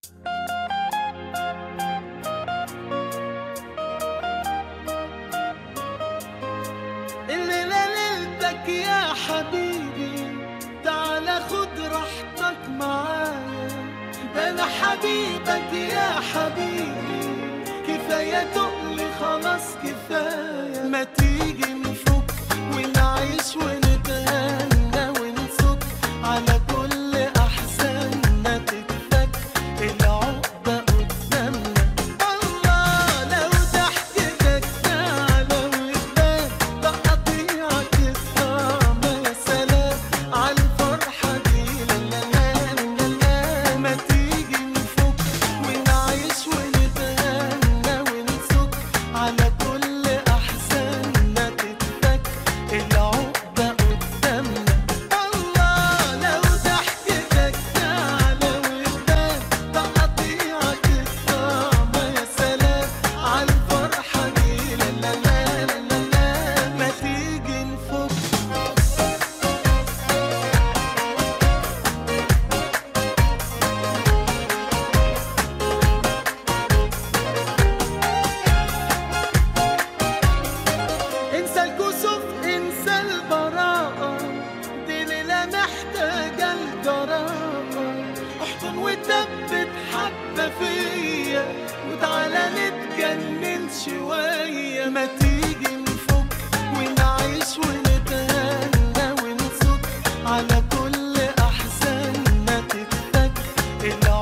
الليلة ليلتك يا حبيبي تعال خد راحتك معايا ده انا حبيبك يا حبيبي كفاية تقلي خلاص كفاية ما تيجي نفك ونعيش ونتهنى ونصك على كل أحزاننا تتفك العقدة قدامنا الله لو ضحكتك تعالى وتبان تقطيعك الطعم يا سلام على الفرحة دي لا لا لا لا لا ما تيجي نفك ونعيش ونتهنى ونسك على كل أحزاننا تتفك العقدة قدامنا الله لو ضحكتك تعالى وتبان تقطيعك الطعم يا سلام على الفرحة دي لا لا لا لا لا ما تيجي نفك انسى الكسوف انسى البراءة دي ليلة محتاجة الجراءة احضن وثبت حبة فيا وتعالى نتجنن شوية ما تيجي نفك ونعيش ونتهنى ونسك على كل أحزاننا تتفك العقدة